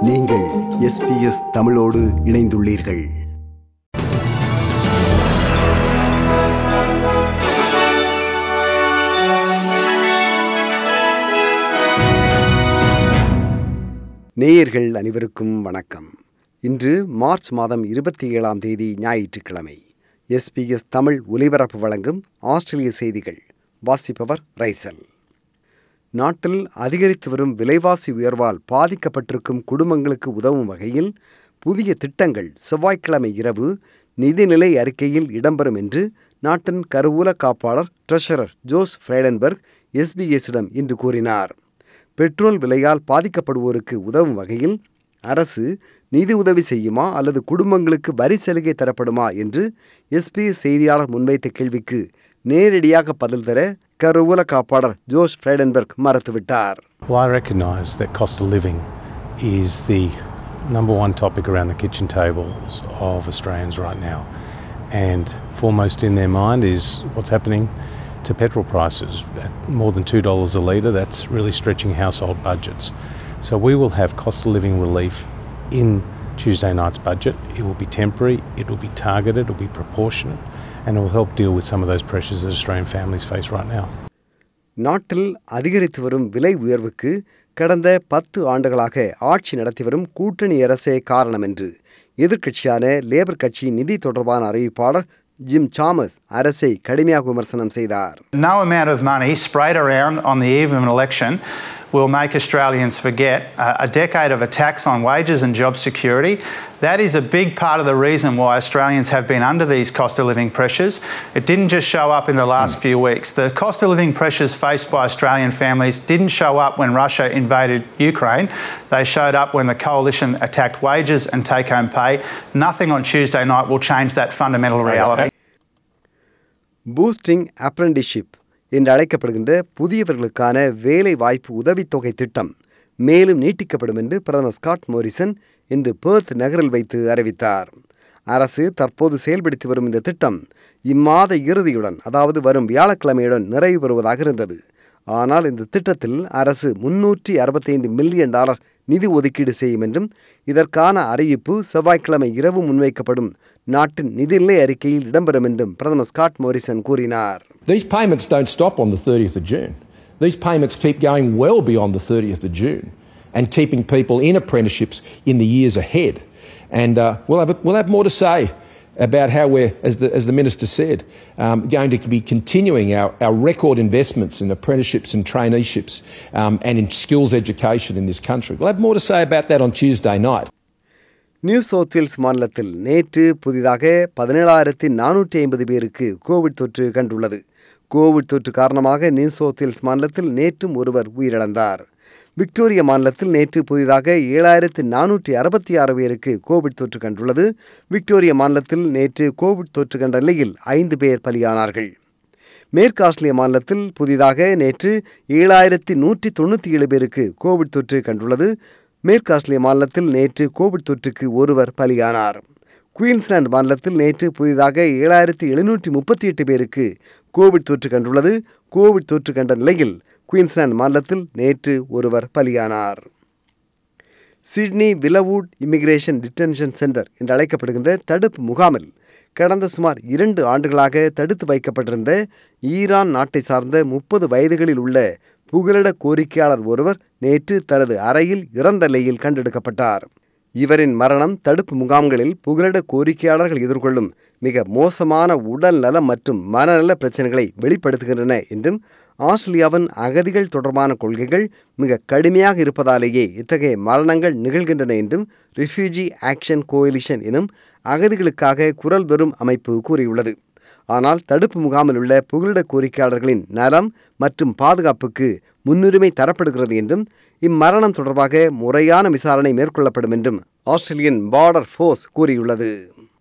நீங்கள் எஸ்பிஎஸ் தமிழோடு இணைந்துள்ளீர்கள் நேயர்கள் அனைவருக்கும் வணக்கம் இன்று மார்ச் மாதம் இருபத்தி ஏழாம் தேதி ஞாயிற்றுக்கிழமை எஸ்பிஎஸ் தமிழ் ஒலிபரப்பு வழங்கும் ஆஸ்திரேலிய செய்திகள் வாசிப்பவர் ரைசல் நாட்டில் அதிகரித்து வரும் விலைவாசி உயர்வால் பாதிக்கப்பட்டிருக்கும் குடும்பங்களுக்கு உதவும் வகையில் புதிய திட்டங்கள் செவ்வாய்க்கிழமை இரவு நிதிநிலை அறிக்கையில் இடம்பெறும் என்று நாட்டின் கருவூல காப்பாளர் ட்ரெஷரர் ஜோஸ் ஃப்ரைடன்பர்க் எஸ்பிஎஸிடம் இன்று கூறினார் பெட்ரோல் விலையால் பாதிக்கப்படுவோருக்கு உதவும் வகையில் அரசு நிதி உதவி செய்யுமா அல்லது குடும்பங்களுக்கு வரி சலுகை தரப்படுமா என்று எஸ்பிஎஸ் செய்தியாளர் முன்வைத்த கேள்விக்கு நேரடியாக பதில் தர கருவூல காப்பாளர் ஜோஷ் ஃப்ரைடன்பர்க் மறுத்துவிட்டார் Well, I recognise that cost of living is the number one topic around the kitchen tables of Australians right now. And foremost in their mind is what's happening to petrol prices. At more than $2 a litre, that's really stretching household budgets. So we will have cost of living relief in Tuesday night's budget. It will be temporary, it will be targeted, it will be proportionate, and it will help deal with some of those pressures that Australian families face right now. நாட்டில் அதிகரித்து வரும் விலை உயர்வுக்கு கடந்த பத்து ஆண்டுகளாக ஆட்சி நடத்தி வரும் கூட்டணி அரசே காரணம் என்று எதிர்க்கட்சியான லேபர் கட்சி நிதி தொடர்பான அறிவிப்பாளர் ஜிம் சாமஸ் அரசை கடுமையாக விமர்சனம் செய்தார் No amount of money sprayed around on the eve of an election will make Australians forget uh, a decade of attacks on wages and job security. That is a big part of the reason why Australians have been under these cost of living pressures. It didn't just show up in the last few weeks. The cost of living pressures faced by Australian families didn't show up when Russia invaded Ukraine. They showed up when the coalition attacked wages and take home pay. Nothing on Tuesday night will change that fundamental reality. Boosting apprenticeship என்று அழைக்கப்படுகின்ற புதியவர்களுக்கான வேலை வாய்ப்பு உதவித்தொகை திட்டம் மேலும் நீட்டிக்கப்படும் என்று பிரதமர் ஸ்காட் மோரிசன் இன்று பேர்த் நகரில் வைத்து அறிவித்தார் அரசு தற்போது செயல்படுத்தி வரும் இந்த திட்டம் இம்மாத இறுதியுடன் அதாவது வரும் வியாழக்கிழமையுடன் நிறைவு பெறுவதாக இருந்தது ஆனால் இந்த திட்டத்தில் அரசு முன்னூற்றி அறுபத்தைந்து மில்லியன் டாலர் நிதி ஒதுக்கீடு செய்யும் என்றும் இதற்கான அறிவிப்பு செவ்வாய்க்கிழமை இரவு முன்வைக்கப்படும் நாட்டின் நிதிநிலை அறிக்கையில் இடம்பெறும் என்றும் பிரதமர் ஸ்காட் மோரிசன் கூறினார் These payments don't stop on the 30th of June. These payments keep going well beyond the 30th of June and keeping people in apprenticeships in the years ahead. And uh, we'll, have, we'll have more to say about how we're, as the, as the Minister said, um, going to be continuing our, our record investments in apprenticeships and traineeships um, and in skills education in this country. We'll have more to say about that on Tuesday night. New South Wales மாநிலத்தில் நேற்று புதிதாக பதினேழாயிரத்தி நானூற்றி ஐம்பது பேருக்கு Covid தொற்று கண்டுள்ளது Covid தொற்று காரணமாக நியூ சவுத் வேல்ஸ் மாநிலத்தில் நேற்றும் ஒருவர் உயிரிழந்தார் விக்டோரியா மாநிலத்தில் நேற்று புதிதாக ஏழாயிரத்து நானூற்றி அறுபத்தி ஆறு பேருக்கு கோவிட் தொற்று கண்டுள்ளது விக்டோரியா மாநிலத்தில் நேற்று கோவிட் தொற்று கண்ட நிலையில் ஐந்து பேர் பலியானார்கள் மேற்கு ஆஸ்திரேலிய மாநிலத்தில் புதிதாக நேற்று ஏழாயிரத்தி நூற்றி தொண்ணூற்றி ஏழு பேருக்கு கோவிட் தொற்று கண்டுள்ளது மேற்கு ஆஸ்திரேலிய மாநிலத்தில் நேற்று கோவிட் தொற்றுக்கு ஒருவர் பலியானார் குயின்ஸ்லாந்து மாநிலத்தில் நேற்று புதிதாக ஏழாயிரத்தி எழுநூற்றி முப்பத்தி எட்டு பேருக்கு கோவிட் தொற்று கண்டுள்ளது கோவிட் தொற்று கண்ட நிலையில் குயின்ஸ்லாந்து மாநிலத்தில் நேற்று ஒருவர் பலியானார் Sydney Villawood immigration detention centre என்று அழைக்கப்படுகின்ற தடுப்பு முகாமில் கடந்த சுமார் இரண்டு ஆண்டுகளாக தடுத்து வைக்கப்பட்டிருந்த ஈரான் நாட்டை சார்ந்த முப்பது வயதுகளில் உள்ள புகலிட கோரிக்கையாளர் ஒருவர் நேற்று தனது அறையில் இறந்த நிலையில் கண்டெடுக்கப்பட்டார் இவரின் மரணம் தடுப்பு முகாம்களில் புகலிட கோரிக்கையாளர்கள் எதிர்கொள்ளும் மிக மோசமான உடல் நலம் மற்றும் மனநல பிரச்சனைகளை வெளிப்படுத்துகின்றன என்றும் ஆஸ்திரேலியாவின் அகதிகள் தொடர்பான கொள்கைகள் மிக கடுமையாக இருப்பதாலேயே இத்தகைய மரணங்கள் நிகழ்கின்றன என்றும் ரிஃப்யூஜி ஆக்ஷன் கோயிலிஷன் எனும் அகதிகளுக்காக குரல் தரும் அமைப்பு கூறியுள்ளது ஆனால் தடுப்பு முகாமில் உள்ள புகலிட கோரிக்கையாளர்களின் நலம் மற்றும் பாதுகாப்புக்கு முன்னுரிமை தரப்படுகிறது என்றும் இம்மரணம் தொடர்பாக முறையான விசாரணை மேற்கொள்ளப்படும் என்றும் ஆஸ்திரேலியன் பார்டர் ஃபோர்ஸ் கூறியுள்ளது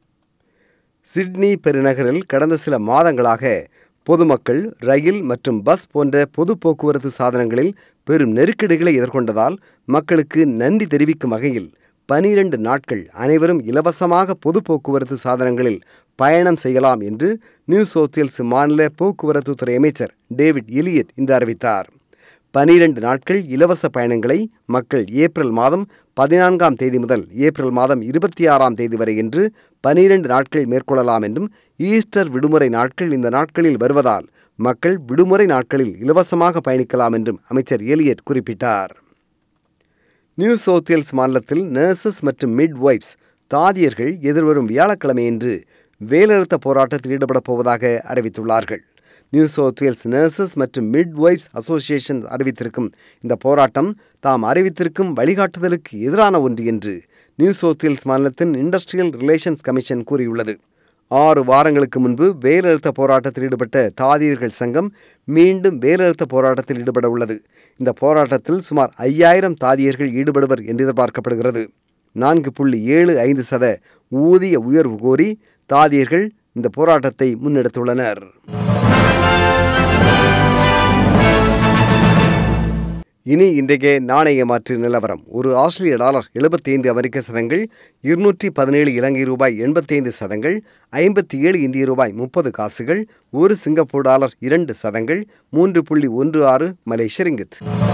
சிட்னி பெருநகரில் கடந்த சில மாதங்களாக பொதுமக்கள் ரயில் மற்றும் பஸ் போன்ற பொது போக்குவரத்து சாதனங்களில் பெரும் நெருக்கடிகளை எதிர்கொண்டதால் மக்களுக்கு நன்றி தெரிவிக்கும் வகையில் பனிரெண்டு நாட்கள் அனைவரும் இலவசமாக பொது போக்குவரத்து சாதனங்களில் பயணம் செய்யலாம் என்று நியூ சவுத் வேல்ஸ் மாநில போக்குவரத்து துறை அமைச்சர் டேவிட் எலியட் இன்று அறிவித்தார் பனிரெண்டு நாட்கள் இலவச பயணங்களை மக்கள் ஏப்ரல் மாதம் பதினான்காம் தேதி முதல் ஏப்ரல் மாதம் இருபத்தி ஆறாம் தேதி வரை என்று பனிரெண்டு நாட்கள் மேற்கொள்ளலாம் என்றும் ஈஸ்டர் விடுமுறை நாட்கள் இந்த நாட்களில் வருவதால் மக்கள் விடுமுறை நாட்களில் இலவசமாக பயணிக்கலாம் என்றும் அமைச்சர் எலியட் குறிப்பிட்டார் நியூ சவுத்வேல்ஸ் மாநிலத்தில் நர்சஸ் மற்றும் மிட் வைப்ஸ் தாதியர்கள் எதிர்வரும் வியாழக்கிழமையன்று வேலைநிறுத்த போராட்டத்தில் ஈடுபடப் போவதாக அறிவித்துள்ளார்கள் நியூ சவுத் வேல்ஸ் நர்சஸ் மற்றும் மிட் வைப்ஸ் அசோசியேஷன் அறிவித்திருக்கும் இந்த போராட்டம் தாம் அறிவித்திருக்கும் வழிகாட்டுதலுக்கு எதிரான ஒன்று என்று நியூ சவுத் வேல்ஸ் மாநிலத்தின் இண்டஸ்ட்ரியல் ரிலேஷன்ஸ் கமிஷன் கூறியுள்ளது ஆறு வாரங்களுக்கு முன்பு வேலைநிறுத்த போராட்டத்தில் ஈடுபட்ட தாதியர்கள் சங்கம் மீண்டும் வேலைநிறுத்த போராட்டத்தில் ஈடுபட உள்ளது இந்த போராட்டத்தில் சுமார் ஐயாயிரம் தாதியர்கள் ஈடுபடுவர் என்று எதிர்பார்க்கப்படுகிறது நான்கு புள்ளி ஏழு ஐந்து சத ஊதிய உயர்வு கோரி தாதியர்கள் இந்த போராட்டத்தை முன்னெடுத்துள்ளனர் இனி இன்றைய நாணய மாற்று நிலவரம் ஒரு ஆஸ்திரேலிய டாலர் எழுபத்தைந்து அமெரிக்க சதங்கள் இருநூற்றி பதினேழு இலங்கை ரூபாய் எண்பத்தைந்து சதங்கள் ஐம்பத்தி ஏழு இந்திய ரூபாய் முப்பது காசுகள் ஒரு சிங்கப்பூர் டாலர் இரண்டு சதங்கள் மூன்று புள்ளி ஒன்று ஆறு மலேசிய ரிங்கித்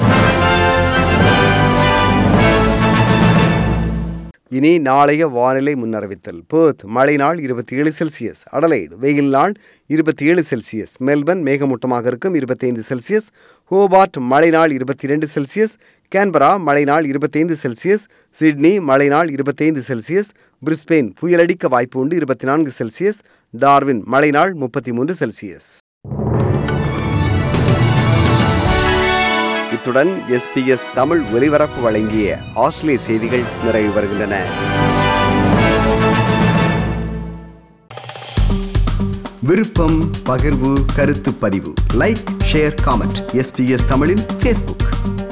இனி நாளைய வானிலை முன்னறிவித்தல் பேர்த் மழை நாள் இருபத்தி ஏழு செல்சியஸ் அடலைடு வெயில் நாள் இருபத்தி ஏழு செல்சியஸ் மெல்பர்ன் மேகமூட்டமாக இருக்கும் இருபத்தைந்து செல்சியஸ் ஹோபார்ட் மழை நாள் இருபத்தி ரெண்டு செல்சியஸ் கேன்பரா மழை நாள் இருபத்தைந்து செல்சியஸ் சிட்னி மழை நாள் இருபத்தைந்து செல்சியஸ் பிரிஸ்பெயின் புயலடிக்க வாய்ப்பு உண்டு இருபத்தி நான்கு செல்சியஸ் டார்வின் மழை நாள் முப்பத்தி மூன்று செல்சியஸ் இத்துடன் எஸ்பிஎஸ் தமிழ் ஒலிபரப்பு வழங்கிய ஆஸ்திரேலிய செய்திகள் நிறைவு வருகின்றன விருப்பம் பகிர்வு கருத்து பதிவு லைக் ஷேர் காமெண்ட் எஸ்பிஎஸ் தமிழின் ஃபேஸ்புக்